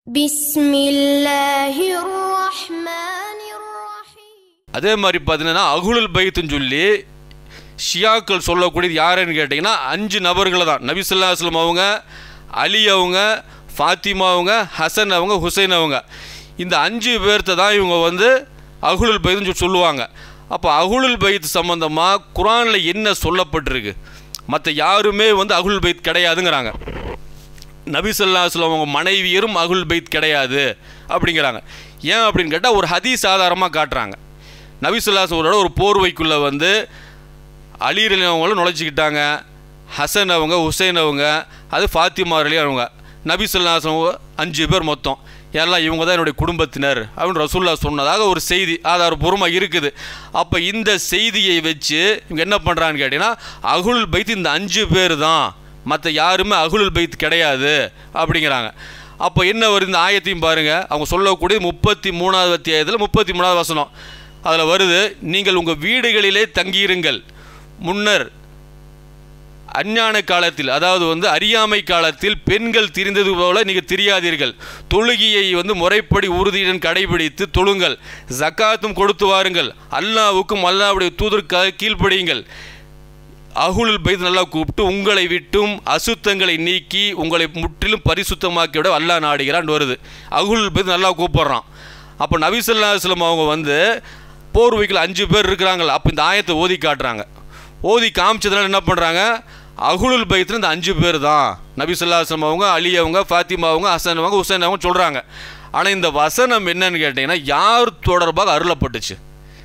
بسم الله الرحمن الرحيم அதே மாதிரி பார்த்தீங்கன்னா அகுலுல் பைத்துன்னு சொல்லி ஷியாக்கள் சொல்லக்கூடியது யாருன்னு கேட்டிங்கன்னா அஞ்சு நபர்களை தான் நபி ஸல்லல்லாஹு அலைஹி வஸல்லம் அவங்க அலி அவங்க ஃபாத்திமா அவங்க ஹசன் அவங்க ஹுசைன் அவங்க இந்த அஞ்சு பேர்த்த தான் இவங்க வந்து அகுலுல் பைத்துன்னு சொல்லி சொல்லுவாங்க அப்போ அகுலுல் பைத் சம்மந்தமாக குரானில் என்ன சொல்லப்பட்டிருக்கு மற்ற யாருமே வந்து அகுலுல் பைத் கிடையாதுங்கிறாங்க நபி ஸல்லல்லாஹு அலைஹி வஸல்லம் அவங்க மனைவியரும் அகுல் பைத் கிடையாது அப்படிங்கிறாங்க ஏன் அப்படின்னு கேட்டால் ஒரு ஹதீஸ் ஆதாரமாக காட்டுறாங்க நபி ஸல்லல்லாஹு அலைஹி வஸல்லம் ஒரு போர்வைக்குள்ளே வந்து அலீர் அவங்களும் நுழைச்சிக்கிட்டாங்க ஹசன் அவங்க ஹுசைன் அவங்க அது ஃபாத்திமா அலி அவங்க நபி ஸல்லல்லாஹு அலைஹி வஸல்லம் அஞ்சு பேர் மொத்தம் எல்லாம் இவங்க தான் என்னுடைய குடும்பத்தினர் அப்படின்னு ரசூல்லா சொன்னதாக ஒரு செய்தி ஆதாரபூர்வமாக இருக்குது அப்போ இந்த செய்தியை வச்சு இவங்க என்ன பண்ணுறான்னு கேட்டிங்கன்னா அகுல் பைத் இந்த அஞ்சு பேர் தான் மற்ற யாருமே அகுலுல் பைத் கிடையாது அப்படிங்கிறாங்க அப்போ என்ன வருது இந்த ஆயத்தையும் பாருங்கள் அவங்க சொல்லக்கூடிய முப்பத்தி மூணாவது அத்தியாயத்தில் முப்பத்தி மூணாவது வசனம் அதில் வருது நீங்கள் உங்கள் வீடுகளிலே தங்கியிருங்கள் முன்னர் அஞ்ஞான காலத்தில் அதாவது வந்து அறியாமை காலத்தில் பெண்கள் திரிந்தது போல நீங்கள் தெரியாதீர்கள் தொழுகையை வந்து முறைப்படி உறுதியுடன் கடைபிடித்து தொழுங்கள் ஜக்காத்தும் கொடுத்து வாருங்கள் அல்லாவுக்கும் அல்லாவுடைய தூதருக்காக கீழ்ப்படியுங்கள் அகுலுல் பைத் நல்லா கூப்பிட்டு உங்களை விட்டும் அசுத்தங்களை நீக்கி உங்களை முற்றிலும் பரிசுத்தமாக்கி விட அல்லாஹ் நாடுகிறான் வருது அகுலுல் பைத் நல்லா கூப்பிட்றான் அப்போ நபி ஸல்லல்லாஹு அலைஹி வஸல்லம் அவங்க வந்து போர்வைக்கில் அஞ்சு பேர் இருக்கிறாங்களா அப்போ இந்த ஆயத்தை ஓதி காட்டுறாங்க ஓதி காமிச்சதுனால என்ன பண்ணுறாங்க அகுலுல் பைத்தில் இந்த அஞ்சு பேர் தான் நபி ஸல்லல்லாஹு அலைஹி வஸல்லம் அவங்க அலி அவங்க ஃபாத்திமா அவங்க ஹசன் அவங்க ஹுசைன் அவங்க சொல்கிறாங்க ஆனால் இந்த வசனம் என்னன்னு கேட்டிங்கன்னா யார் தொடர்பாக அருளப்பட்டுச்சு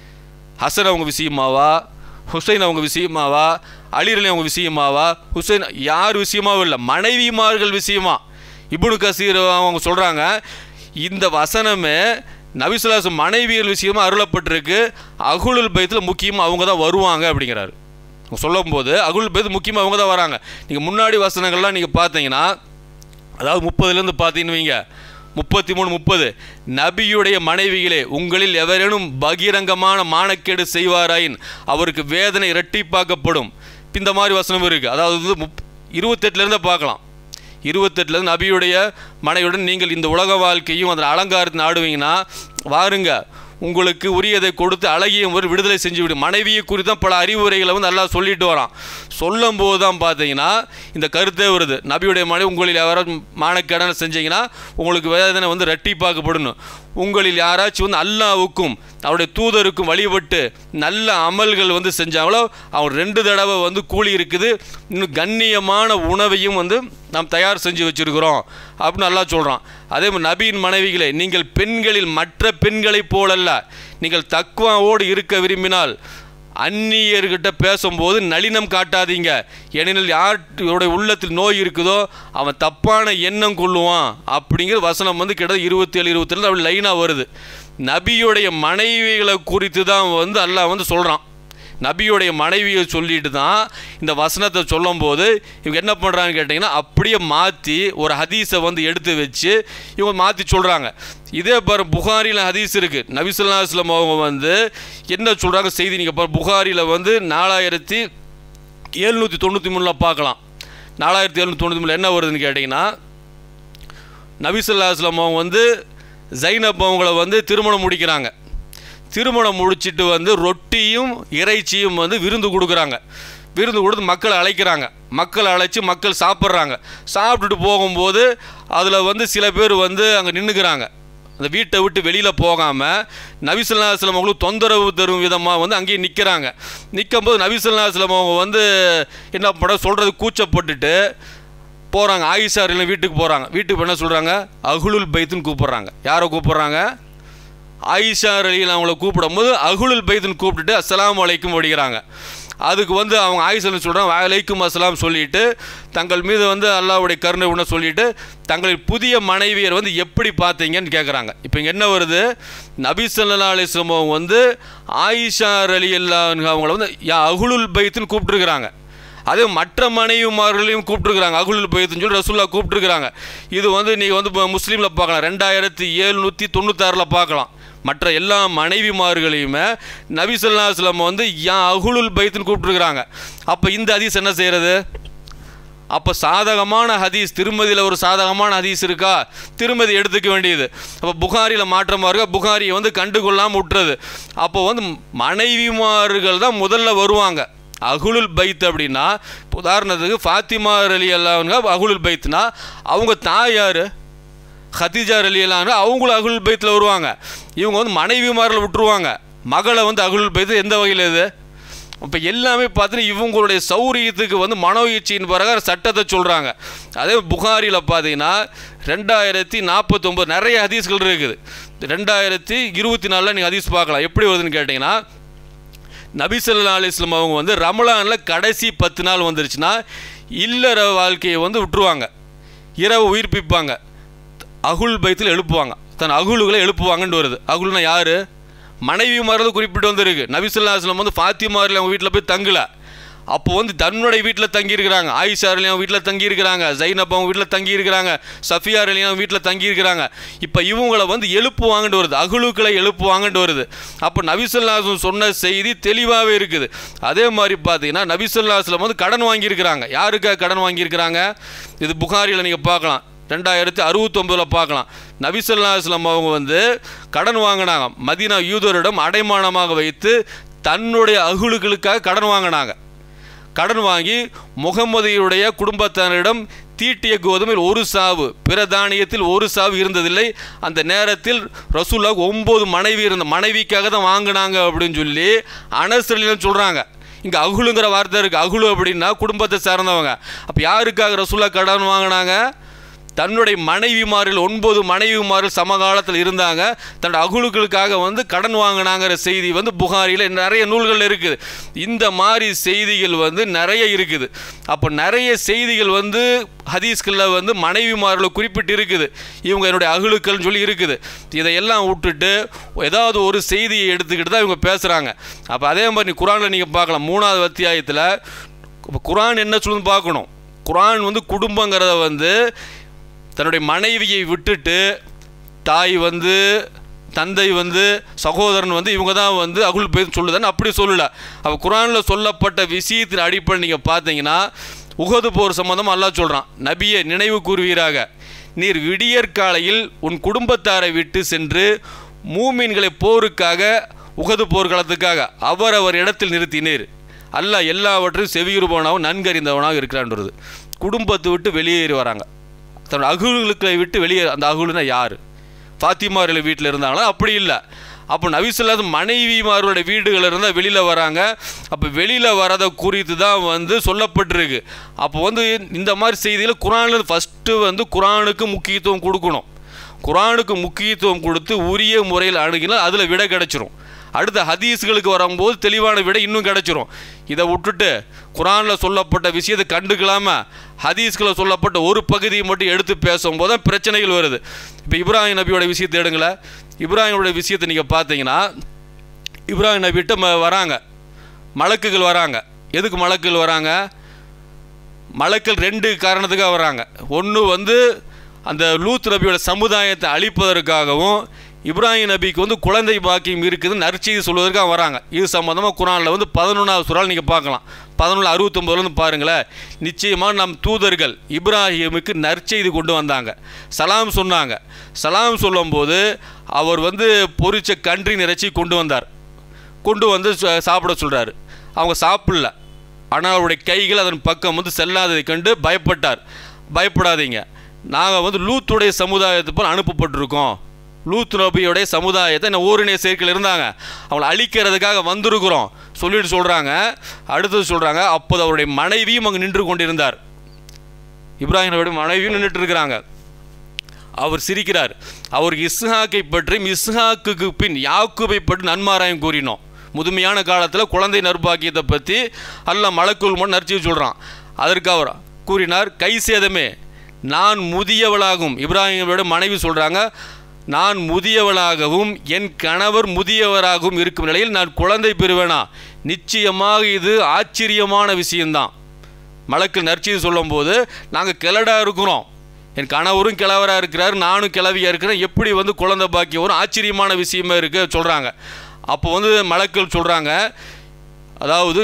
ஹசன் அவங்க விஷயமாவா ஹுசைன் அவங்க விஷயமாவா அலிரலி அவங்க விஷயமாவா ஹுசைன் யார் விஷயமாவும் இல்லை மனைவிமார்கள் விஷயமா இப்னு கசீர் அவங்க சொல்கிறாங்க இந்த வசனமே நபிசுலாஸ் மனைவியல் விஷயமா அருளப்பட்டிருக்கு அகுலுல் பைத்தில் முக்கியமாக அவங்க தான் வருவாங்க அப்படிங்கிறாரு அவங்க சொல்லும்போது அகுலுல் பைத் முக்கியமாக அவங்க தான் வராங்க நீங்கள் முன்னாடி வசனங்கள்லாம் நீங்கள் பார்த்தீங்கன்னா அதாவது முப்பதுலேருந்து பார்த்தீங்கன்னு வைங்க முப்பத்தி மூணு முப்பது நபியுடைய மனைவிகளே உங்களில் எவரேனும் பகிரங்கமான மானக்கேடு செய்வாராயின் அவருக்கு வேதனை இரட்டிப்பாக்கப்படும் இந்த மாதிரி வசனம் இருக்குது அதாவது வந்து முப் இருபத்தெட்டுலேருந்தே பார்க்கலாம் இருபத்தெட்டுலேருந்து நபியுடைய மனைவியுடன் நீங்கள் இந்த உலக வாழ்க்கையும் அதில் அலங்காரத்தை நாடுவீங்கன்னா வாருங்க உங்களுக்கு உரியதை கொடுத்து அழகியும் ஒரு விடுதலை செஞ்சு விடும் மனைவியை குறித்து தான் பல அறிவுரைகளை வந்து நல்லா சொல்லிட்டு வரான் சொல்லும் போது தான் பார்த்தீங்கன்னா இந்த கருத்தே வருது நபியுடைய மனைவி உங்களில் யாராவது மானக்கேடான செஞ்சீங்கன்னா உங்களுக்கு வேதனை வந்து ரெட்டிப்பாக்கப்படணும் உங்களில் யாராச்சும் வந்து அல்லாவுக்கும் அவருடைய தூதருக்கும் வழிபட்டு நல்ல அமல்கள் வந்து செஞ்சாங்களோ அவங்க ரெண்டு தடவை வந்து கூலி இருக்குது இன்னும் கண்ணியமான உணவையும் வந்து நாம் தயார் செஞ்சு வச்சுருக்கிறோம் அப்படின்னு நல்லா சொல்கிறான் அதே மாதிரி நபியின் மனைவிகளே நீங்கள் பெண்களில் மற்ற பெண்களைப் போலல்ல நீங்கள் தக்குவாவோடு இருக்க விரும்பினால் அந்நியர்கிட்ட பேசும்போது நளினம் காட்டாதீங்க ஏனெனில் யாருடைய உள்ளத்தில் நோய் இருக்குதோ அவன் தப்பான எண்ணம் கொள்ளுவான் அப்படிங்கிற வசனம் வந்து கிட்ட இருபத்தி ஏழு இருபத்தி அப்படி லைனாக வருது நபியுடைய மனைவிகளை குறித்து தான் வந்து அல்லாஹ் வந்து சொல்கிறான் நபியுடைய மனைவியை சொல்லிட்டு தான் இந்த வசனத்தை சொல்லும்போது இவங்க என்ன பண்ணுறாங்கன்னு கேட்டிங்கன்னா அப்படியே மாற்றி ஒரு ஹதீஸை வந்து எடுத்து வச்சு இவங்க மாற்றி சொல்கிறாங்க இதே பாரு புகாரியில் ஹதீஸ் இருக்குது நபிசுல்லா இஸ்லாம் அவங்க வந்து என்ன சொல்கிறாங்க செய்தி நீங்கள் பாரு புகாரியில் வந்து நாலாயிரத்தி எழுநூற்றி தொண்ணூற்றி மூணில் பார்க்கலாம் நாலாயிரத்தி எழுநூற்றி தொண்ணூற்றி மூணில் என்ன வருதுன்னு கேட்டிங்கன்னா நபிசுல்லா இஸ்லாம் அவங்க வந்து ஜைனப் அவங்கள வந்து திருமணம் முடிக்கிறாங்க திருமணம் முடிச்சிட்டு வந்து ரொட்டியும் இறைச்சியும் வந்து விருந்து கொடுக்குறாங்க விருந்து கொடுத்து மக்களை அழைக்கிறாங்க மக்களை அழைச்சி மக்கள் சாப்பிட்றாங்க சாப்பிட்டுட்டு போகும்போது அதில் வந்து சில பேர் வந்து அங்கே நின்றுக்கிறாங்க அந்த வீட்டை விட்டு வெளியில் போகாமல் நபிசுல்லாஸ்லம் அவங்களுக்கு தொந்தரவு தரும் விதமாக வந்து அங்கேயே நிற்கிறாங்க நிற்கும்போது நபிசுல்லாஸ்லம் அவங்க வந்து என்ன பண்ண சொல்கிறது கூச்சப்பட்டுட்டு போகிறாங்க ஆயிஷா இல்லை வீட்டுக்கு போகிறாங்க வீட்டுக்கு என்ன சொல்கிறாங்க அகுலுல் பைத்துன்னு கூப்பிட்றாங்க யாரை கூப்பிட்றாங்க ஆயிஷா அலியில் அவங்கள கூப்பிடும்போது அகுலுல் பைத்துன்னு கூப்பிட்டுட்டு அஸ்ஸலாமு அலைக்கும் ஓடிக்கிறாங்க அதுக்கு வந்து அவங்க ஆயிஷா சொல்கிறாங்க அலைக்கும் அஸ்ஸலாம் சொல்லிட்டு தங்கள் மீது வந்து அல்லாவுடைய கருணை உண சொல்லிட்டு தங்களின் புதிய மனைவியர் வந்து எப்படி பார்த்தீங்கன்னு கேட்குறாங்க இப்போ இங்கே என்ன வருது நபி சல்லா அலிஸ்லம் அவங்க வந்து ஆயிஷா அலி அல்லா அவங்கள வந்து யா அகுலுல் பைத்துன்னு கூப்பிட்டுருக்குறாங்க அதே மற்ற மனைவிமார்களையும் கூப்பிட்டுருக்குறாங்க அகுலுல் பைத்துன்னு சொல்லி ரசூல்லா கூப்பிட்டுருக்குறாங்க இது வந்து நீங்கள் வந்து இப்போ முஸ்லீமில் பார்க்கலாம் ரெண்டாயிரத்தி ஏழ்நூற்றி தொண்ணூத்தாறில் பார்க்கலாம் மற்ற எல்லா மனைவிமார்களையுமே நபி ஸல்லல்லாஹு அலைஹி வஸல்லம் வந்து யா அகுலுல் பைத்துன்னு கூப்பிட்டுருக்குறாங்க அப்போ இந்த ஹதீஸ் என்ன செய்கிறது அப்போ சாதகமான ஹதீஸ் திருமதியில் ஒரு சாதகமான ஹதீஸ் இருக்கா திருமதி எடுத்துக்க வேண்டியது அப்போ புகாரியில் மாற்றமாக இருக்கா புகாரியை வந்து கண்டுகொள்ளாமல் விட்டுறது அப்போ வந்து மனைவிமார்கள் தான் முதல்ல வருவாங்க அகுலுல் பைத் அப்படின்னா இப்ப உதாரணத்துக்கு ஃபாத்திமா அலி அல்லாங்க அகுலுல் பைத்னா அவங்க தாய் யார் ஹதீஜா அலி அல்லாங்க அவங்களும் அகுலுல் பைத்தில் வருவாங்க இவங்க வந்து மனைவிமாரில் விட்டுருவாங்க மகளை வந்து அகுலுல் பைத்து எந்த வகையில் இது இப்போ எல்லாமே பார்த்தீங்கன்னா இவங்களுடைய சௌரியத்துக்கு வந்து மனோ இச்சையின் பிரகாரம் சட்டத்தை சொல்கிறாங்க அதே புகாரியில் பார்த்தீங்கன்னா ரெண்டாயிரத்தி நாற்பத்தொம்பது நிறைய ஹதீஸ்கள் இருக்குது ரெண்டாயிரத்தி இருபத்தி நாலில் நீங்கள் ஹதீஸ் பார்க்கலாம் எப்படி வருதுன்னு கேட்டிங்கன்னா நபிசல்லா அலிஸ்லாம் அவங்க வந்து ரமலானில் கடைசி பத்து நாள் வந்துருச்சுன்னா இல்லற வாழ்க்கையை வந்து விட்டுருவாங்க இரவு உயிர்ப்பிப்பாங்க அகுல் பைத்தில் எழுப்புவாங்க தன் அகுலுகளை எழுப்புவாங்கன்னு வருது அகுல்னா யார் மனைவி மருந்து குறிப்பிட்டு வந்திருக்கு நபிசுல்லா அஸ்லம் வந்து ஃபாத்திமாரில் அவங்க வீட்டில் போய் தங்கல அப்போ வந்து தன்னுடைய வீட்டில் தங்கியிருக்கிறாங்க ஆயிஷா அலியும் வீட்டில் தங்கியிருக்கிறாங்க ஜைனப் அவங்க வீட்டில் தங்கியிருக்கிறாங்க சஃபியா அலியும் வீட்டில் தங்கியிருக்கிறாங்க இப்போ இவங்களை வந்து எழுப்புவாங்கன்னு வருது அகுலுக்களை எழுப்புவாங்கன்னு வருது அப்போ நபிசுல்லாஸ்லம் சொன்ன செய்தி தெளிவாகவே இருக்குது அதே மாதிரி பார்த்தீங்கன்னா நபிசுல்லாஸ்லம் வந்து கடன் வாங்கியிருக்கிறாங்க யாருக்காக கடன் வாங்கியிருக்கிறாங்க இது புகாரியில் நீங்கள் பார்க்கலாம் ரெண்டாயிரத்தி அறுபத்தொம்பதில் பார்க்கலாம் நபிசல்லா இஸ்லாம் அவங்க வந்து கடன் வாங்கினாங்க மதீனா யூதரிடம் அடைமானமாக வைத்து தன்னுடைய அகுலுக்களுக்காக கடன் வாங்கினாங்க கடன் வாங்கி முகமதியுடைய குடும்பத்தினரிடம் தீட்டிய கோதுமையில் ஒரு சாவு பிற தானியத்தில் ஒரு சாவு இருந்ததில்லை அந்த நேரத்தில் ரசூல்லா ஒம்பது மனைவி இருந்த மனைவிக்காக தான் வாங்கினாங்க அப்படின்னு சொல்லி அனசரிலும் சொல்கிறாங்க இங்கே அகுலுங்கிற வார்த்தை இருக்குது அகுலு அப்படின்னா குடும்பத்தை சார்ந்தவங்க அப்போ யாருக்காக ரசூல்லா கடன் வாங்கினாங்க தன்னுடைய மனைவிமாரில் ஒன்பது மனைவிமாரில் சமகாலத்தில் இருந்தாங்க தன்னோட அகுலுக்களுக்காக வந்து கடன் வாங்கினாங்கிற செய்தி வந்து புகாரியில் நிறைய நூல்கள் இருக்குது இந்த மாதிரி செய்திகள் வந்து நிறைய இருக்குது அப்போ நிறைய செய்திகள் வந்து ஹதீஸ்களில் வந்து மனைவிமாரில் குறிப்பிட்டு இருக்குது இவங்க என்னுடைய அகுலுக்கள்னு சொல்லி இருக்குது இதையெல்லாம் விட்டுட்டு ஏதாவது ஒரு செய்தியை எடுத்துக்கிட்டு தான் இவங்க பேசுகிறாங்க அப்போ அதே மாதிரி குரானில் நீங்கள் பார்க்கலாம் மூணாவது அத்தியாயத்தில் குரான் என்ன சொல்லுன்னு பார்க்கணும் குரான் வந்து குடும்பங்கிறத வந்து தன்னுடைய மனைவியை விட்டுட்டு தாய் வந்து தந்தை வந்து சகோதரன் வந்து இவங்க தான் வந்து அகுல் பேர் சொல்லுதான்னு அப்படி சொல்லலை அப்போ குரானில் சொல்லப்பட்ட விஷயத்தின் அடிப்படை நீங்கள் பார்த்தீங்கன்னா உகது போர் சம்மந்தம் அல்லாஹ் சொல்கிறான் நபியை நினைவு கூறுவீராக நீர் விடியற்காலையில் உன் குடும்பத்தாரை விட்டு சென்று மூமீன்களை போருக்காக உகது போர்க்களத்துக்காக அவரவர் இடத்தில் நிறுத்தினீர் அல்லாஹ் எல்லாவற்றையும் செவியுறுபவனாகவும் நன்கறிந்தவனாக இருக்கிறான்றது குடும்பத்தை விட்டு வெளியேறி வராங்க தன்னோட அகுலுக்களை விட்டு வெளியே அந்த அகுலுனா யார் ஃபாத்திமாரில் வீட்டில் இருந்தாங்களா அப்படி இல்லை அப்போ நபிசுல்லாத மனைவிமார்களுடைய வீடுகள் இருந்தால் வெளியில் வராங்க அப்போ வெளியில் வரதை குறித்து தான் வந்து சொல்லப்பட்டிருக்கு அப்போ வந்து இந்த மாதிரி செய்தியில் குரானில் ஃபஸ்ட்டு வந்து குரானுக்கு முக்கியத்துவம் கொடுக்கணும் குரானுக்கு முக்கியத்துவம் கொடுத்து உரிய முறையில் அணுகினால் அதில் விடை கிடச்சிரும் அடுத்த ஹதீஸ்களுக்கு வரும்போது தெளிவான விடை இன்னும் கிடச்சிரும் இதை விட்டுட்டு குரானில் சொல்லப்பட்ட விஷயத்தை கண்டுக்கலாம ஹதீஸ்களில் சொல்லப்பட்ட ஒரு பகுதியை மட்டும் எடுத்து பேசும்போது தான் பிரச்சனைகள் வருது இப்போ இப்ராஹிம் நபியோட விஷயத்தை எடுங்களேன் இப்ராஹிமோட விஷயத்தை நீங்கள் பார்த்தீங்கன்னா இப்ராஹிம் நபிகிட்ட ம வராங்க மலக்குகள் வராங்க எதுக்கு மலக்குகள் வராங்க மலக்கள் ரெண்டு காரணத்துக்காக வராங்க ஒன்று வந்து அந்த லூத் நபியோட சமுதாயத்தை அழிப்பதற்காகவும் இப்ராஹிம் நபிக்கு வந்து குழந்தை பாக்கியம் இருக்குதுன்னு நற்செய்தி சொல்வதற்காக வராங்க இது சம்மந்தமாக குரானில் வந்து பதினொன்றாவது சுறால் நீங்கள் பார்க்கலாம் பதினொன்று அறுபத்தொம்பதுலேருந்து பாருங்களேன் நிச்சயமாக நம் தூதர்கள் இப்ராஹிமுக்கு நற்செய்தி கொண்டு வந்தாங்க சலாம் சொன்னாங்க சலாம் சொல்லும்போது அவர் வந்து பொரிச்ச கன்றின் இறைச்சி கொண்டு வந்தார் கொண்டு வந்து ச- சாப்பிட சொல்கிறாரு அவங்க சாப்பிடல ஆனால் அவருடைய கைகள் அதன் பக்கம் வந்து செல்லாததை கண்டு பயப்பட்டார் பயப்படாதீங்க நாங்கள் வந்து லூத்துடைய சமுதாயத்தை போல் அனுப்பப்பட்டிருக்கோம் லூத் நபியுடைய சமுதாயத்தை இந்த ஓரிணைய சேர்க்கையில் இருந்தாங்க அவங்களை அழிக்கிறதுக்காக வந்திருக்கிறோம் சொல்லிட்டு சொல்கிறாங்க அடுத்தது சொல்கிறாங்க அப்போது அவருடைய மனைவியும் அங்கே நின்று கொண்டிருந்தார் இப்ராஹிம் நபியுடைய மனைவியும் நின்றுட்டு இருக்கிறாங்க அவர் சிரிக்கிறார் அவர் இஸ்ஹாக்கை பற்றியும் இஸ்ஹாக்குக்கு பின் யாக்கூபை பற்றி நன்மாராயம் கூறினோம் முதுமையான காலத்தில் குழந்தை நற்பாக்கியத்தை பற்றி அல்லாஹ் மலக்குள் முன் நற்சி சொல்கிறான் அதற்கு அவர் கூறினார் கை சேதமே நான் முதியவளாகும் இப்ராஹிமோட மனைவி சொல்கிறாங்க நான் முதியவளாகவும் என் கணவர் முதியவராகவும் இருக்கும் நிலையில் நான் குழந்தை பெறுவேனா நிச்சயமாக இது ஆச்சரியமான விஷயம்தான் மலக்கு நற்செய்தி சொல்லும்போது நாங்கள் கிளடா இருக்கிறோம் என் கணவரும் கிழவராக இருக்கிறார் நானும் கிளவியாக இருக்கிறேன் எப்படி வந்து குழந்தை பாக்கியம் வரும் ஆச்சரியமான விஷயமா இருக்கு சொல்கிறாங்க அப்போ வந்து மலக்கள் சொல்கிறாங்க அதாவது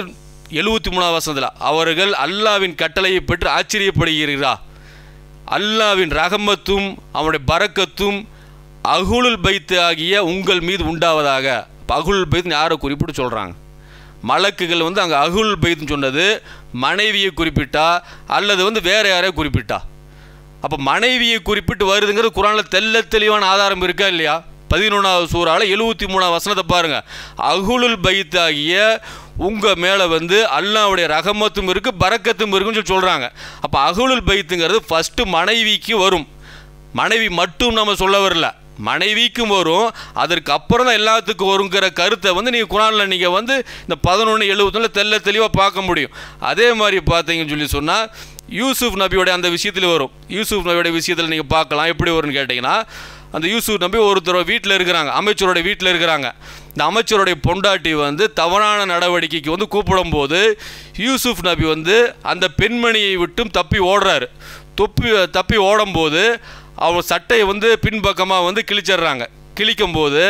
எழுபத்தி மூணாவது வசனத்தில் அவர்கள் அல்லாவின் கட்டளையை பெற்று ஆச்சரியப்படுகிறீரா அல்லாவின் ரகமத்தும் அவனுடைய பரக்கத்தும் அகுலுல் பைத்து ஆகிய உங்கள் மீது உண்டாவதாக அப்ப அகுலுல் பைத்னு யாரை குறிப்பிட்டு சொல்கிறாங்க மலக்குகள் வந்து அங்கே அகுலுல் பைத்னு சொன்னது மனைவியை குறிப்பிட்டா அல்லது வந்து வேற யாரையோ குறிப்பிட்டா அப்போ மனைவியை குறிப்பிட்டு வருதுங்கிறது குரானில் தெள்ள தெளிவான ஆதாரம் இருக்கா இல்லையா பதினொன்றாவது சூறால எழுபத்தி மூணாவது வசனத்தை பாருங்கள் அகுலுல் பைத் ஆகிய உங்கள் மேலே வந்து அல்லாவுடைய ரகமத்தும் இருக்குது பரக்கத்தும் இருக்குன்னு சொல்லி சொல்கிறாங்க அப்போ அகுலுல் பைத்துங்கிறது ஃபஸ்ட்டு மனைவிக்கு வரும் மனைவி மட்டும் நம்ம சொல்ல வரல மனைவிக்கும் வரும் அதற்கு அப்புறம் தான் எல்லாத்துக்கும் வருங்கிற கருத்தை வந்து நீங்கள் குரானில் நீங்கள் வந்து இந்த பதினொன்று எழுபத்தொன்னு தெல்ல தெளிவாக பார்க்க முடியும் அதே மாதிரி பார்த்தீங்கன்னு சொல்லி சொன்னால் யூசுப் நபியோட அந்த விஷயத்தில் வரும் யூசுப் நபியோட விஷயத்தில் நீங்கள் பார்க்கலாம் எப்படி வரும்னு கேட்டிங்கன்னா அந்த யூசுப் நபி ஒருத்தர் வீட்டில் இருக்கிறாங்க அமைச்சரோட வீட்டில் இருக்கிறாங்க இந்த அமைச்சருடைய பொண்டாட்டி வந்து தவறான நடவடிக்கைக்கு வந்து கூப்பிடும்போது யூசுப் நபி வந்து அந்த பெண்மணியை விட்டும் தப்பி ஓடுறாரு தொப்பி தப்பி ஓடும்போது அவர் சட்டையை வந்து பின்பக்கமாக வந்து கிழிச்சிடுறாங்க கிழிக்கும்போது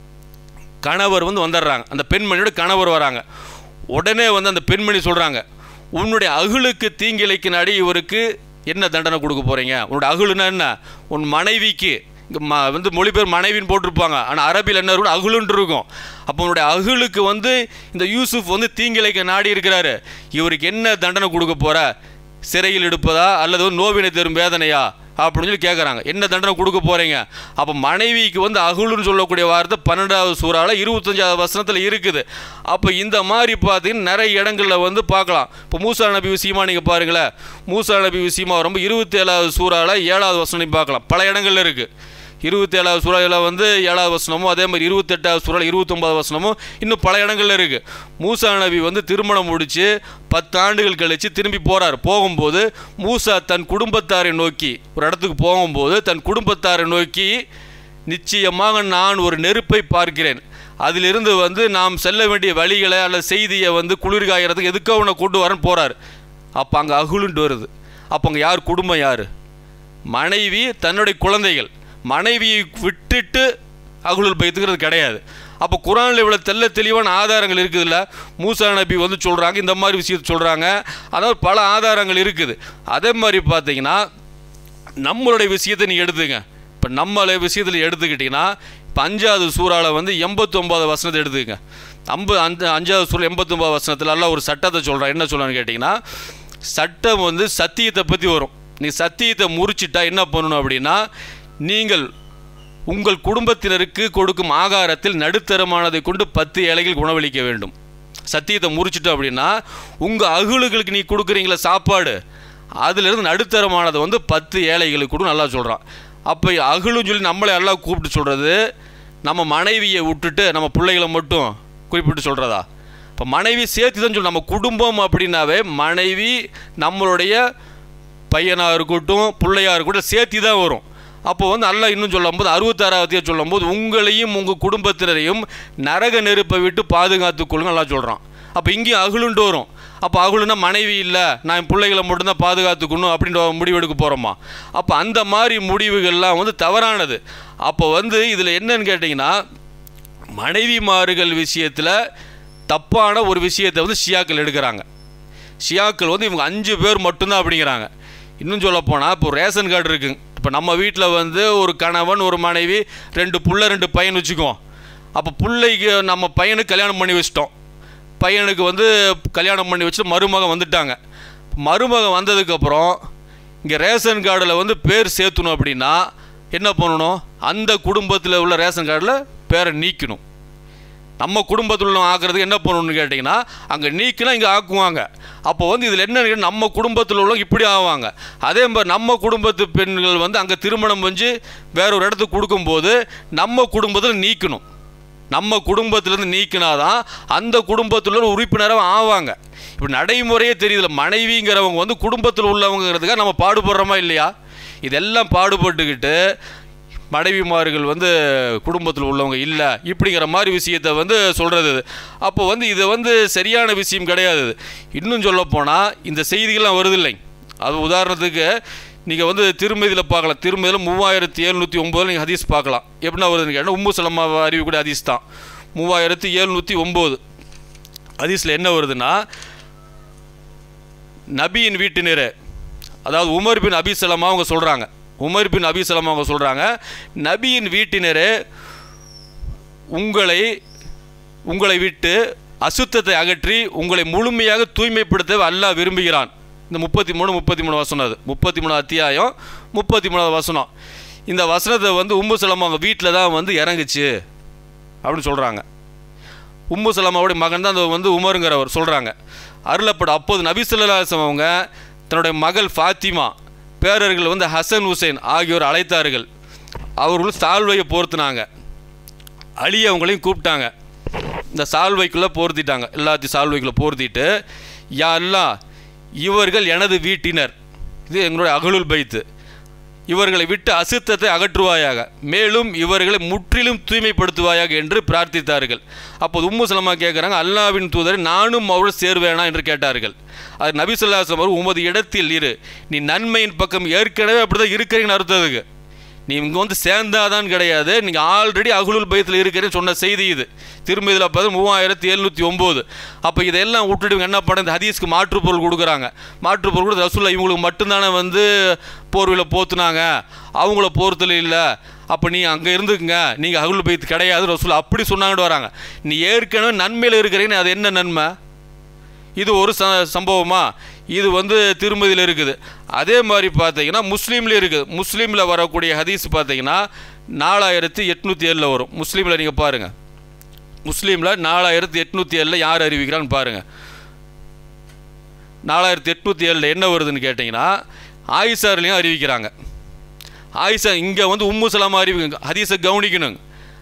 கணவர் வந்து வந்துடுறாங்க அந்த பெண்மணியோட கணவர் வராங்க உடனே வந்து அந்த பெண்மணி சொல்கிறாங்க உன்னுடைய அகுளுக்கு தீங்கிழைக்கினாடி இவருக்கு என்ன தண்டனை கொடுக்க போகிறீங்க உன்னோட அகுளுன்னா என்ன உன் மனைவிக்கு இங்கே ம வந்து மொழிபெயர் மனைவின்னு போட்டிருப்பாங்க ஆனால் அரபியில் என்ன இருக்கும் அகுலுன்ட்டு இருக்கும் அப்போ உன்னுடைய அகுளுக்கு வந்து இந்த யூசுஃப் வந்து தீங்கிழைக்க நாடி இருக்கிறாரு இவருக்கு என்ன தண்டனை கொடுக்க போகிற சிறையில் எடுப்பதா அல்லது வந்து நோவினை தரும் வேதனையா அப்படின்னு சொல்லி கேட்குறாங்க என்ன தண்டனை கொடுக்க போகிறீங்க அப்போ மனைவிக்கு வந்து அகுலுன்னு சொல்லக்கூடிய வார்த்தை பன்னெண்டாவது சூறாவில் இருபத்தஞ்சாவது வசனத்தில் இருக்குது அப்போ இந்த மாதிரி பார்த்தீங்கன்னா நிறைய இடங்களில் வந்து பார்க்கலாம் இப்போ மூசா நபி விஷயமா நீங்கள் பாருங்களேன் மூசா நபி விஷயமா ரொம்ப இருபத்தி ஏழாவது சூறாவில் ஏழாவது வசனம் பார்க்கலாம் பல இடங்கள்ல இருக்குது இருபத்தேழாவது சூறாவில் வந்து ஏழாவது வசனமும் அதே மாதிரி இருபத்தெட்டாவது சூறாவில் இருபத்தொம்பது வசனமும் இன்னும் பல இடங்கள்ல இருக்குது மூசா நபி வந்து திருமணம் முடித்து பத்து ஆண்டுகள் கழித்து திரும்பி போகிறார் போகும்போது மூசா தன் குடும்பத்தாரை நோக்கி ஒரு இடத்துக்கு போகும்போது தன் குடும்பத்தாரை நோக்கி நிச்சயமாக நான் ஒரு நெருப்பை பார்க்கிறேன் அதிலிருந்து வந்து நாம் செல்ல வேண்டிய வழிகளை அல்லது செய்தியை வந்து குளிர்காயறதுக்கு எதுக்கோ உன்னை கொண்டு வரேன்னு போகிறார் அப்போ அங்கே அகுலுண்டு வருது அப்போ அங்கே யார் குடும்பம் யார் மனைவி தன்னுடைய குழந்தைகள் மனைவியை விட்டுட்டு அகுலுல் பைத்துங்கிறது கிடையாது அப்போ குரானில் இவ்வளோ தெல்ல தெளிவான ஆதாரங்கள் இருக்குதுல்ல மூசா நபி வந்து சொல்கிறாங்க இந்த மாதிரி விஷயத்தை சொல்கிறாங்க அதாவது பல ஆதாரங்கள் இருக்குது அதே மாதிரி பார்த்தீங்கன்னா நம்மளுடைய விஷயத்தை நீங்கள் எடுத்துங்க இப்போ நம்மளை விஷயத்தில் எடுத்துக்கிட்டிங்கன்னா இப்போ அஞ்சாவது சூறாவில் வந்து எண்பத்தொம்பது வசனத்தை எடுத்துக்கங்க அம்பு அந்த அஞ்சாவது சூழல் எண்பத்தொம்பது வசனத்தில் எல்லாம் ஒரு சட்டத்தை சொல்கிறேன் என்ன சொல்கிறேன்னு கேட்டிங்கன்னா சட்டம் வந்து சத்தியத்தை பற்றி வரும் நீ சத்தியத்தை முறிச்சிட்டா என்ன பண்ணணும் அப்படின்னா நீங்கள் உங்கள் குடும்பத்தினருக்கு கொடுக்கும் ஆகாரத்தில் நடுத்தரமானதை கொண்டு பத்து ஏழைகள் உணவளிக்க வேண்டும் சத்தியத்தை முறிச்சிட்டோம் அப்படின்னா உங்கள் அகுலுகளுக்கு நீ கொடுக்குறீங்களா சாப்பாடு அதிலிருந்து நடுத்தரமானதை வந்து பத்து ஏழைகளுக்கு கூட நல்லா சொல்கிறான் அப்போ அகுலுன்னு சொல்லி நம்மளை எல்லாம் கூப்பிட்டு சொல்கிறது நம்ம மனைவியை விட்டுட்டு நம்ம பிள்ளைகளை மட்டும் குறிப்பிட்டு சொல்கிறதா இப்போ மனைவி சேர்த்து தான் சொல்லணும் நம்ம குடும்பம் அப்படின்னாவே மனைவி நம்மளுடைய பையனாக இருக்கட்டும் பிள்ளையாக இருக்கட்டும் சேர்த்தி தான் வரும் அப்போ வந்து அல்ல இன்னும் சொல்லும்போது அறுபத்தாறாவதையே சொல்லும்போது உங்களையும் உங்கள் குடும்பத்தினரையும் நரக நெருப்பை விட்டு பாதுகாத்துக் கொள்ளுங்க நல்லா சொல்கிறான் அப்போ இங்கேயும் அகுலுன்ட்டு வரும் அப்போ அகுலுன்னா மனைவி இல்லை நான் என் பிள்ளைகளை மட்டும்தான் பாதுகாத்துக்கணும் அப்படின்ற முடிவெடுக்க போகிறோமா அப்போ அந்த மாதிரி முடிவுகள்லாம் வந்து தவறானது அப்போ வந்து இதில் என்னன்னு கேட்டிங்கன்னா மனைவிமார்கள் விஷயத்தில் தப்பான ஒரு விஷயத்தை வந்து ஷியாக்கள் எடுக்கிறாங்க ஷியாக்கள் வந்து இவங்க அஞ்சு பேர் மட்டும்தான் அப்படிங்கிறாங்க இன்னும் சொல்ல போனால் இப்போ ரேஷன் கார்டு இருக்குங்க இப்போ நம்ம வீட்டில் வந்து ஒரு கணவன் ஒரு மனைவி ரெண்டு புள்ள ரெண்டு பையன் வச்சுக்குவோம் அப்போ பிள்ளைக்கு நம்ம பையனுக்கு கல்யாணம் பண்ணி வச்சிட்டோம் பையனுக்கு வந்து கல்யாணம் பண்ணி வச்சுட்டு மருமகன் வந்துட்டாங்க மருமகன் வந்ததுக்கப்புறம் இங்கே ரேஷன் கார்டில் வந்து பேர் சேர்த்தணும் அப்படின்னா என்ன பண்ணணும் அந்த குடும்பத்தில் உள்ள ரேஷன் கார்டில் பேரை நீக்கணும் நம்ம குடும்பத்தில் உள்ள ஆக்குறதுக்கு என்ன பண்ணணும்னு கேட்டிங்கன்னா அங்கே நீக்கினா இங்கே ஆக்குவாங்க அப்போ வந்து இதில் என்ன இருக்கு? நம்ம குடும்பத்தில் உள்ளவங்க இப்படி ஆவாங்க அதே மாதிரி நம்ம குடும்பத்து பெண்கள் வந்து அங்கே திருமணம் செஞ்சு வேற ஒரு இடத்துக்கு கொடுக்கும்போது நம்ம குடும்பத்தில் நீக்கணும் நம்ம குடும்பத்திலேருந்து நீக்கினாதான் அந்த குடும்பத்தில் உள்ள உறுப்பினராக ஆவாங்க இப்போ நடைமுறையே தெரியுதுல மனைவிங்கிறவங்க வந்து குடும்பத்தில் உள்ளவங்கிறதுக்காக நம்ம பாடுபடுறோமா இல்லையா இதெல்லாம் பாடுபட்டுக்கிட்டு மனைவிமார்கள் வந்து குடும்பத்தில் உள்ளவங்க இல்லை இப்படிங்கிற மாதிரி விஷயத்தை வந்து சொல்கிறது இது. அப்போ வந்து இது வந்து சரியான விஷயம் கிடையாது இது. இன்னும் சொல்லப்போனால் இந்த செய்திகள்லாம் வருது இல்லை அது உதாரணத்துக்கு நீங்கள் வந்து திருமதியில் பார்க்கலாம் திருமதியில் மூவாயிரத்தி எழுநூற்றி ஒம்போதில் நீங்கள் ஹதீஸ் பார்க்கலாம் எப்படின்னா வருதுன்னு கேட்டால் உம்மு சலமா அறிவிக்கூடிய ஹதீஸ் தான் மூவாயிரத்தி எழுநூற்றி ஒம்பது ஹதீஸில் என்ன வருதுன்னா நபியின் வீட்டினரே அதாவது உமர் பின் அபிசலமா அவங்க சொல்கிறாங்க உமர் பின் அபிசலமா அவங்க சொல்கிறாங்க நபியின் வீட்டினரே உங்களை உங்களை விட்டு அசுத்தத்தை அகற்றி உங்களை முழுமையாக தூய்மைப்படுத்த அல்லாஹ் விரும்புகிறான் இந்த முப்பத்தி மூணு முப்பத்தி மூணு வசனம் அது முப்பத்தி மூணு அத்தியாயம் முப்பத்தி மூணாவது வசனம் இந்த வசனத்தை வந்து உம்மு சலமா அவங்க வீட்டில் தான் வந்து இறங்குச்சு அப்படின்னு சொல்கிறாங்க உம்மு சலமாவுடைய மகன் தான் அந்த வந்து உமருங்கிறவர் சொல்கிறாங்க அருளப்பட அப்போது நபி ஸல்லல்லாஹு அவங்க தன்னுடைய மகள் ஃபாத்திமா பேரர்கள் வந்து ஹசன் ஹுசைன் ஆகியோர் அழைத்தார்கள் அவர்கள் சால்வையை போர்த்துனாங்க அலி அவங்களையும் கூப்பிட்டாங்க இந்த சால்வைக்குள்ளே போர்த்திட்டாங்க எல்லாத்தையும் சால்வைக்குள்ளே போர்த்திட்டு யா அல்லாஹ் இவர்கள் எனது வீட்டினர் இது எங்களுடைய அகலுல் பைத்து இவர்களை விட்டு அசுத்தத்தை அகற்றுவாயாக மேலும் இவர்களை முற்றிலும் தூய்மைப்படுத்துவாயாக என்று பிரார்த்தித்தார்கள் அப்போது உம்மு சலமா கேட்குறாங்க அல்லாவின் தூதரை நானும் அவள் சேர்வேனா என்று கேட்டார்கள் அது நபி சொல்லாசம் அவர் உமது இடத்தில் இரு நீ நன்மையின் பக்கம் ஏற்கனவே அப்படிதான் இருக்கிறீங்கன்னு அர்த்தத்துக்கு நீ இங்கே வந்து சேர்ந்தாதான் கிடையாது நீங்கள் ஆல்ரெடி அகுலுல் பயத்தில் இருக்கிறேன்னு சொன்ன செய்தி இது திரும்ப இதில் பார்த்து மூவாயிரத்தி எழுநூற்றி ஒம்பது அப்போ இதெல்லாம் விட்டுட்டு இவங்க என்ன பண்ண இந்த ஹதீஸ்க்கு மாற்று பொருள் கொடுக்குறாங்க மாற்று பொருள் கொடுத்து ரசூல்லா இவங்களுக்கு மட்டும்தானே வந்து போர்வையில் போத்துனாங்க அவங்கள போர்த்தில் இல்லை அப்போ நீ அங்கே இருந்துக்குங்க நீங்கள் அகுல் பைத்து கிடையாது ரசூல்லா அப்படி சொன்னாங்கன்னு வராங்க நீ ஏற்கனவே நன்மையில் இருக்கிறீன்னு அது என்ன நன்மை இது ஒரு ச சம்பவமா இது வந்து திருமதியில் இருக்குது அதே மாதிரி பார்த்தீங்கன்னா முஸ்லீமில் இருக்குது முஸ்லீமில் வரக்கூடிய ஹதீஸ் பார்த்தீங்கன்னா நாலாயிரத்தி எட்நூற்றி ஏழில் வரும் முஸ்லீமில் நீங்கள் பாருங்கள் முஸ்லீமில் நாலாயிரத்தி எட்நூற்றி ஏழில் யார் அறிவிக்கிறான்னு பாருங்கள் நாலாயிரத்தி எட்நூற்றி ஏழில் என்ன வருதுன்னு கேட்டிங்கன்னா ஆயிஷார்லேயும் அறிவிக்கிறாங்க ஆயிஷா இங்கே வந்து உம்மு சலாமா அறிவிங்க ஹதீஸை கவனிக்கணுங்க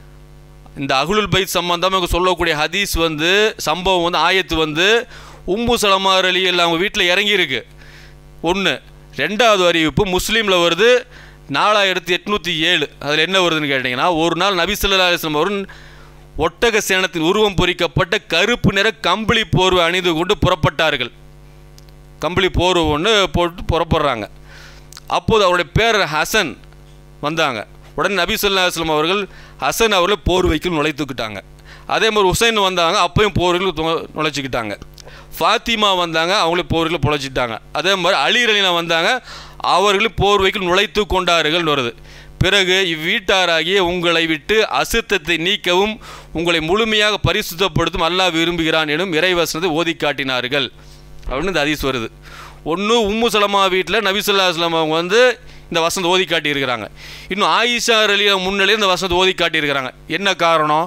இந்த அகுலுல் பைத் சம்பந்தமாக இவங்க சொல்லக்கூடிய ஹதீஸ் வந்து சம்பவம் வந்து ஆயத்து வந்து உம்மு சலமார் அலி எல்லாம் அவங்க வீட்டில் இறங்கியிருக்கு ஒன்று ரெண்டாவது அறிவிப்பு முஸ்லீமில் வருது நாலாயிரத்தி எட்நூற்றி ஏழு அதில் என்ன வருதுன்னு கேட்டிங்கன்னா ஒரு நாள் நபி ஸல்லல்லாஹு அலைஹி வஸல்லம் அவர்கள் ஒட்டக சேனத்தின் உருவம் பொறிக்கப்பட்ட கருப்பு நிற கம்பளி போர்வை அணிந்து கொண்டு புறப்பட்டார்கள் கம்பளி போர்வை ஒன்று போட்டு புறப்படுறாங்க அப்போது அவருடைய பேரர் ஹசன் வந்தாங்க உடனே நபி ஸல்லல்லாஹு அலைஹி வஸல்லம் அவர்கள் ஹசன் அவர்களை போர்வைக்குள் நுழைத்துக்கிட்டாங்க அதே மாதிரி ஹுசைன் வந்தாங்க அப்பயும் போர்வைக்குள் தொ- நுழைச்சிக்கிட்டாங்க ஃபாத்திமா வந்தாங்க அவங்களும் போர்வைக்குள் பொழைச்சிட்டாங்க அதே மாதிரி அலி ரலினா வந்தாங்க அவர்களும் போர்வைக்குள் நுழைத்து கொண்டார்கள்னு வருது பிறகு இவ்வீட்டாராகிய உங்களை விட்டு அசுத்தத்தை நீக்கவும் உங்களை முழுமையாக பரிசுத்தப்படுத்தும் அல்லாஹ் விரும்புகிறான் எனும் இறைவசனத்தை ஓதி காட்டினார்கள் அப்படின்னு இந்த ஹதீஸ் வருது ஒன்று உம்மு சலமா வீட்டில் நபிசுல்லா அஸ்லாம் அவங்க வந்து இந்த வசனத்தை ஓதி காட்டியிருக்கிறாங்க இன்னும் ஆயிஷா அலியா முன்னிலையில் இந்த வசனத்தை ஓதி காட்டியிருக்கிறாங்க என்ன காரணம்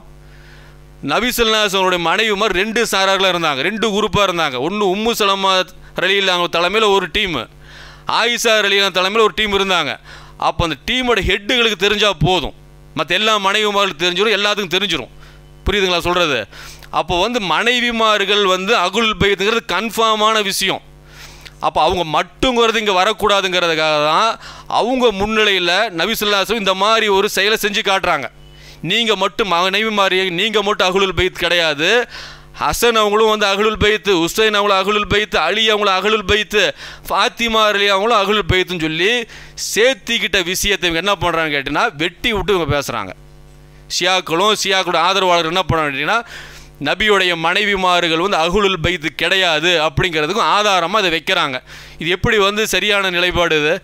நபிசுல்லாசனுடைய மனைவிமார் ரெண்டு சாரார்களாக இருந்தாங்க ரெண்டு குரூப்பாக இருந்தாங்க ஒன்று உம்மு சலமா ரலியில் அவங்க தலைமையில் ஒரு டீமு ஆயிஷா ரலியில் தலைமையில் ஒரு டீம் இருந்தாங்க அப்போ அந்த டீமோட ஹெட்டுகளுக்கு தெரிஞ்சால் போதும் மற்ற எல்லா மனைவிமார்களுக்கு தெரிஞ்சிடும் எல்லாத்துக்கும் தெரிஞ்சிடும் புரியுதுங்களா சொல்கிறது அப்போ வந்து மனைவிமார்கள் வந்து அகுல் பைத்துங்கிறது கன்ஃபார்மான விஷயம் அப்போ அவங்க மட்டுங்கிறது இங்கே வரக்கூடாதுங்கிறதுக்காக தான் அவங்க முன்னிலையில் நபிசுல்லாசும் இந்த மாதிரி ஒரு செயலை செஞ்சு காட்டுறாங்க நீங்கள் மட்டும் மனைவி மாதிரி நீங்கள் மட்டும் அகுலுல் பைத் கிடையாது ஹசன் அவங்களும் வந்து அகுலுல் பைத்து ஹுசைன் அவங்களும் அகுலுல் பைத்து அலி அவங்களும் அகுலுல் பைத்து ஃபாத்திமா அலி அவங்களும் அகுலுல் பைத்துன்னு சொல்லி சேர்த்திக்கிட்ட விஷயத்தை இவங்க என்ன பண்ணுறாங்கன்னு கேட்டிங்கன்னா வெட்டி விட்டு இவங்க பேசுகிறாங்க ஷியாக்களும் ஷியாக்களோட ஆதரவாளர்கள் என்ன பண்ண கேட்டிங்கன்னா நபியுடைய மனைவிமார்கள் வந்து அகுலுல் பைத்து கிடையாது அப்படிங்கிறதுக்கும் ஆதாரமாக அதை வைக்கிறாங்க இது எப்படி வந்து சரியான நிலைப்பாடு இது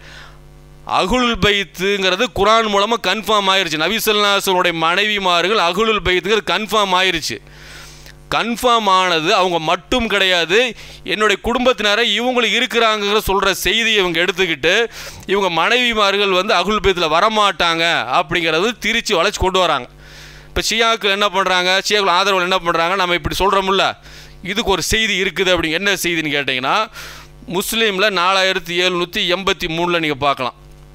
அகுலுல் பைத்துங்கிறது குரான் மூலமாக கன்ஃபார்ம் ஆயிருச்சு நபிசல்லாசனுடைய மனைவிமார்கள் அகுலுல் பைத்துங்கிறது கன்ஃபார்ம் ஆயிருச்சு கன்ஃபார்ம் ஆனது அவங்க மட்டும் கிடையாது என்னுடைய குடும்பத்தினரை இவங்களும் இருக்கிறாங்கிற சொல்கிற செய்தியை இவங்க எடுத்துக்கிட்டு இவங்க மனைவிமார்கள் வந்து அகுல் பைத்தில் வரமாட்டாங்க அப்படிங்கிறது திரிச்சு வளைச்சு கொண்டு வராங்க இப்போ ஷியாக்கள் என்ன பண்ணுறாங்க ஷியாக்கள் ஆதரவு என்ன பண்ணுறாங்க நம்ம இப்படி சொல்கிறோம்ல இதுக்கு ஒரு செய்தி இருக்குது அப்படி என்ன செய்தின்னு கேட்டிங்கன்னா முஸ்லீமில் நாலாயிரத்தி எழுநூற்றி எண்பத்தி மூணில் நீங்கள் பார்க்கலாம்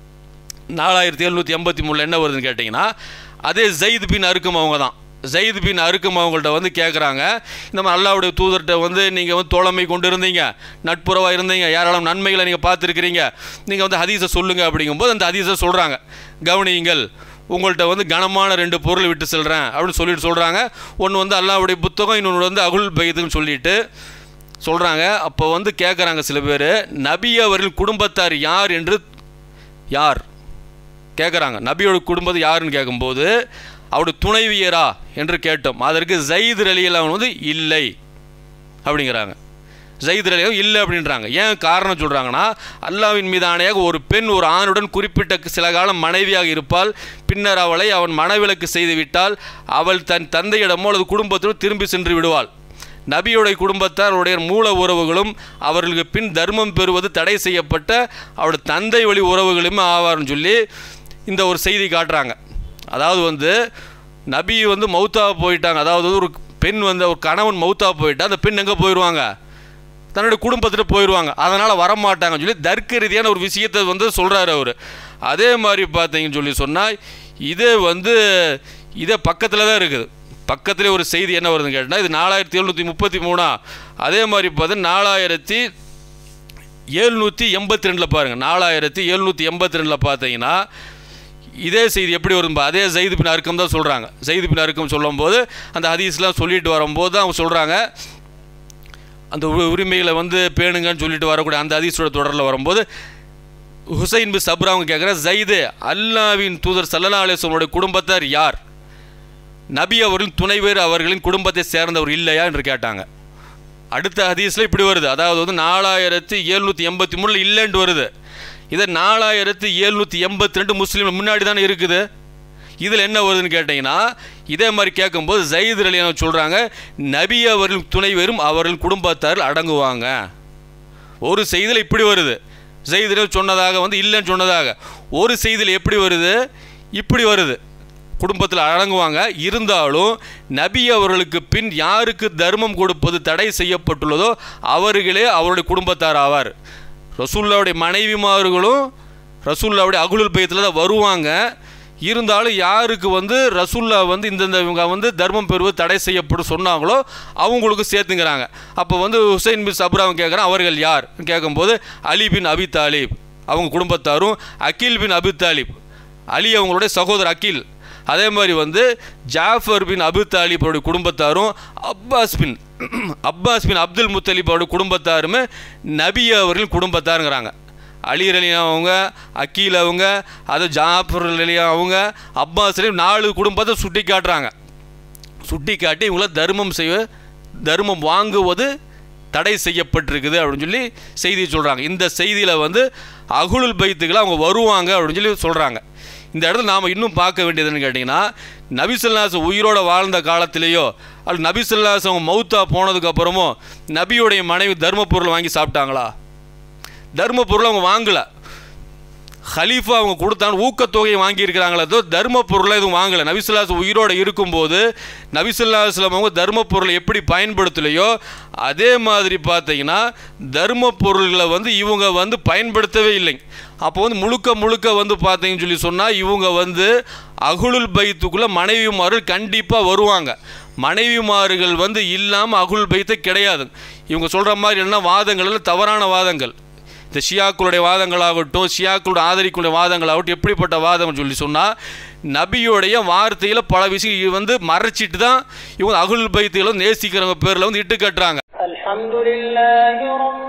நாலாயிரத்தி எழுநூற்றி எண்பத்தி மூணில் என்ன வருதுன்னு கேட்டிங்கன்னா அதே ஜெயித் பின் அறுக்கும் அவங்க தான் ஜெயித் பின் அறுக்கும் அவங்கள்ட்ட வந்து கேட்குறாங்க இந்த மாதிரி அல்லாவுடைய தூதர்கிட்ட வந்து நீங்கள் வந்து தோழமை கொண்டு இருந்தீங்க நட்புறவாக இருந்தீங்க யாராலும் நன்மைகளை நீங்கள் பார்த்துருக்கிறீங்க நீங்கள் வந்து ஹதீஸை சொல்லுங்கள் அப்படிங்கும்போது அந்த ஹதீஸை சொல்கிறாங்க கவனியுங்கள் உங்கள்கிட்ட வந்து கனமான ரெண்டு பொருள் விட்டு செல்கிறேன் அப்படின்னு சொல்லிட்டு சொல்கிறாங்க ஒன்று வந்து அல்லாவுடைய புத்தகம் இன்னொன்று வந்து அகுல் பைதுன்னு சொல்லிட்டு சொல்கிறாங்க அப்போ வந்து கேட்குறாங்க சில பேர் நபி அவர்கள் குடும்பத்தார் யார் என்று யார் கேட்குறாங்க நபியோட குடும்பம் யாருன்னு கேட்கும்போது அவருடைய துணைவியரா என்று கேட்டோம் அதற்கு ஜயித் அலியல் அவன் வந்து இல்லை அப்படிங்கிறாங்க ஜெயித் ரலியும் இல்லை அப்படின்றாங்க ஏன் காரணம் சொல்கிறாங்கன்னா அல்லாவின் மீது ஆணையாக ஒரு பெண் ஒரு ஆணுடன் குறிப்பிட்ட சில காலம் மனைவியாக இருப்பால் பின்னர் அவளை அவன் மனவிலக்கு செய்துவிட்டால் அவள் தன் தந்தையிடமோ அல்லது குடும்பத்திடம் திரும்பி சென்று விடுவாள் நபியுடைய குடும்பத்தாருடைய மூல உறவுகளும் அவர்களுக்கு பின் தர்மம் பெறுவது தடை செய்யப்பட்ட அவருடைய தந்தை வழி உறவுகளுமே ஆவார்னு சொல்லி இந்த ஒரு செய்தி காட்டுறாங்க அதாவது வந்து நபி வந்து மௌத்தா போயிட்டாங்க அதாவது ஒரு பெண் வந்து ஒரு கணவன் மௌத்தா போயிட்டா அந்த பெண் எங்கே போயிடுவாங்க தன்னுடைய குடும்பத்தில் போயிடுவாங்க அதனால் வரமாட்டாங்கன்னு சொல்லி தர்க்க ரீதியான ஒரு விஷயத்தை வந்து சொல்கிறாரு அவர் அதே மாதிரி பார்த்தீங்கன்னு சொல்லி சொன்னால் இதே வந்து இதே பக்கத்தில் தான் இருக்குது பக்கத்திலே ஒரு செய்தி என்ன வருதுன்னு கேட்டால் இது நாலாயிரத்தி எழுநூற்றி முப்பத்தி மூணா அதே மாதிரி பார்த்தீங்கன்னா நாலாயிரத்தி எழுநூற்றி எண்பத்தி ரெண்டில் பாருங்கள் நாலாயிரத்தி எழுநூற்றி எண்பத்தி ரெண்டில் பார்த்தீங்கன்னா இதே செய்தி எப்படி வரும் அதே ஜெயிது பின் அறுக்கம் தான் சொல்கிறாங்க ஜெயிது பின் அறுக்கம் சொல்லும்போது அந்த ஹதீஸ்லாம் சொல்லிட்டு வரும்போது தான் அவங்க சொல்கிறாங்க அந்த உ- உரிமைகளை வந்து பேணுங்கன்னு சொல்லிட்டு வரக்கூடிய அந்த ஹதீஸோட தொடரில் வரும்போது ஹுசைன் பி சப்ரா அவங்க கேட்குற ஜெயிது அல்லாவின் தூதர் சல்லல்லா அலிஸ்வனுடைய குடும்பத்தார் யார் நபி அவர்களின் துணைவேர் அவர்களின் குடும்பத்தை சேர்ந்தவர் இல்லையா என்று கேட்டாங்க அடுத்த ஹதீஸில் இப்படி வருது அதாவது வந்து நாலாயிரத்தி எழுநூற்றி எண்பத்தி மூணில் இல்லைன்ட்டு வருது இதை நாலாயிரத்தி எழுநூற்றி எண்பத்தி ரெண்டு முஸ்லீம் முன்னாடி தானே இருக்குது இதில் என்ன வருதுன்னு கேட்டிங்கன்னா இதே மாதிரி கேட்கும்போது ஜயீத் அலியான சொல்கிறாங்க நபி அவர்களின் துணைவேரும் அவர்களின் குடும்பத்தாரில் அடங்குவாங்க ஒரு செய்தியில் இப்படி வருது செய்தியில் சொன்னதாக வந்து இல்லைன்னு சொன்னதாக ஒரு செய்தியில் எப்படி வருது இப்படி வருது குடும்பத்தில் அடங்குவாங்க இருந்தாலும் நபி அவர்களுக்கு பின் யாருக்கு தர்மம் கொடுப்பது தடை செய்யப்பட்டுள்ளதோ அவர்களே அவருடைய குடும்பத்தார் ஆவார் ரசூல்லாவுடைய மனைவிமார்களும் ரசூல்லாவுடைய அகுலுல் பயத்தில் தான் வருவாங்க இருந்தாலும் யாருக்கு வந்து ரசூல்லா வந்து இந்தந்த இவங்க வந்து தர்மம் பெறுவது தடை செய்யப்படும் சொன்னாங்களோ அவங்களுக்கு சேர்த்துங்கிறாங்க அப்போ வந்து ஹுசைன் பின் சப்ராவன் கேட்குறான் அவர்கள் யார் கேட்கும்போது அலி பின் அபி தாலிப் அவங்க குடும்பத்தாரும் அகில் பின் அபி தாலிப் அலி அவங்களுடைய சகோதரர் அகில் அதே மாதிரி வந்து ஜாஃபர் பின் அபு தாலிப் அவருடைய குடும்பத்தாரும் Abbas bin Abbas bin Abdul Muttalib அவருடைய குடும்பத்தாருமே நபி அவர்களின் குடும்பத்தாருங்கிறாங்க அலி அலி அவங்க அக்கீல் அவங்க அது ஜாஃபர் அலி அவங்க அப்பாஸ் அலி நாலு குடும்பத்தை சுட்டி காட்டுறாங்க சுட்டி காட்டி இவங்கள தர்மம் செய்ய தர்மம் வாங்குவது தடை செய்யப்பட்டிருக்குது அப்படின்னு சொல்லி செய்தி சொல்கிறாங்க இந்த செய்தியில் வந்து அகுலுல் பைத்துக்களை அவங்க வருவாங்க அப்படின்னு சொல்லி சொல்கிறாங்க இந்த இடத்துல நாம் இன்னும் பார்க்க வேண்டியதுன்னு கேட்டிங்கன்னா நபிசல்லாஸ் உயிரோட வாழ்ந்த காலத்திலேயோ அல்லது நபிசல்லாஸ் அவங்க மௌத்தா போனதுக்கப்புறமோ நபியுடைய மனைவி தர்ம பொருள் வாங்கி சாப்பிட்டாங்களா தர்ம பொருள் அவங்க வாங்கலை ஹலீஃபா அவங்க கொடுத்தாங்க ஊக்கத்தொகையை வாங்கியிருக்கிறாங்களே தோ தர்ம பொருளை எதுவும் வாங்கலை நபிசுல்லாஸ் உயிரோடு இருக்கும்போது நபிசுல்லாஸ்லாம் அவங்க தர்ம பொருளை எப்படி பயன்படுத்தலையோ அதே மாதிரி பார்த்தீங்கன்னா தர்ம பொருள்களை வந்து இவங்க வந்து பயன்படுத்தவே இல்லைங்க அப்போ வந்து முழுக்க முழுக்க வந்து பார்த்தீங்கன்னு சொல்லி சொன்னால் இவங்க வந்து அகுலுல் பைத்துக்குள்ளே மனைவிமார்கள் கண்டிப்பாக வருவாங்க மனைவிமார்கள் வந்து இல்லாமல் அகுல் பைத்து கிடையாது இவங்க சொல்கிற மாதிரி என்ன வாதங்கள் எல்லாம் தவறான வாதங்கள் இந்த ஷியாக்களுடைய வாதங்களாகட்டும் ஷியாக்களுடைய ஆதரிக்கூடிய வாதங்களாகட்டும் எப்படிப்பட்ட வாதம்னு சொல்லி சொன்னால் நபியுடைய வார்த்தையில் பல விஷயம் வந்து மறைச்சிட்டு தான் இவங்க அகுல் பைத்துகளும் நேசிக்கிறவங்க பேரில் வந்து இட்டு கட்டுறாங்க الحمد لله رب